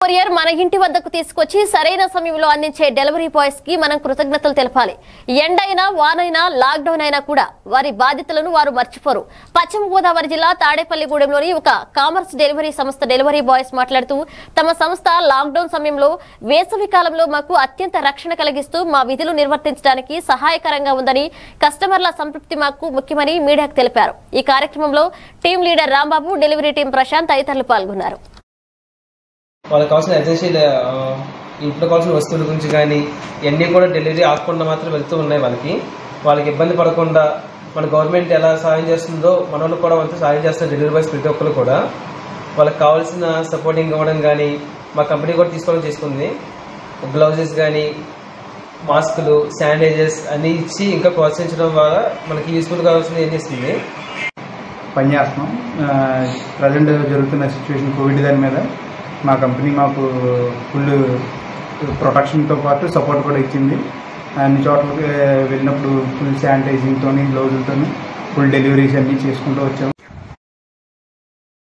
courier మన ఇంటి వద్దకు తీసుకొచ్చి సరైన సమయంలో అందించే డెలివరీ బాయ్స్ కి మనం కృతజ్ఞతలు తెలపాలి ఎండైనా వానైనా లాక్డౌన్ అయినా కూడా వారి బాధ్యతలను వారు మర్చిపోరు పశ్చిమ గోదావరి జిల్లా తాడేపల్లిగూడెంలోని ఒక కామర్స్ డెలివరీ సంస్థ డెలివరీ బాయ్స్ మాట్లాడుతూ తమ సంస్థ లాక్డౌన్ సమయంలో వేసవి కాలంలో మాకు అత్యంత రక్షణ కలిగిస్తూ మా విధులు నిర్వర్తించడానికి సహాయకరంగా ఉందని కస్టమర్ల సంతృప్తి మాకు ముఖ్యమని మీడియాకు తెలిపారు ఈ కార్యక్రమంలో team leader Rambabu delivery team Prashanth తదితరులు పాల్గొన్నారు వాళ్ళకి కావాల్సిన ఎసెన్షియల్ ఇంట్లో కావాల్సిన వస్తువుల గురించి కానీ ఇవన్నీ కూడా డెలివరీ ఆగకుండా మాత్రం వెళ్తూ ఉన్నాయి వాళ్ళకి వాళ్ళకి ఇబ్బంది పడకుండా మన గవర్నమెంట్ ఎలా సహాయం చేస్తుందో మన వాళ్ళు కూడా వాళ్ళతో సహాయం చేస్తారు డెలివరీ బాయ్స్ ప్రతి ఒక్కరు కూడా వాళ్ళకి కావాల్సిన సపోర్టింగ్ ఇవ్వడం కానీ మా కంపెనీ కూడా తీసుకోవడం చేసుకుంది గ్లౌజెస్ కానీ మాస్కులు శానిటైజర్స్ అన్నీ ఇచ్చి ఇంకా ప్రోత్సహించడం ద్వారా మనకి యూస్ఫుల్ కావాల్సింది ఏం చేస్తుంది పనిచేస్తున్నాం ప్రజెంట్ జరుగుతున్న సిచ్యువేషన్ కోవిడ్ దాని మీద మా కంపెనీ మాకు ఫుల్ ప్రొటెక్షన్తో పాటు సపోర్ట్ కూడా ఇచ్చింది అన్ని చోట్లకి వెళ్ళినప్పుడు ఫుల్ శానిటైజింగ్తో గ్లౌజులతో ఫుల్ డెలివరీస్ అన్నీ చేసుకుంటూ వచ్చాము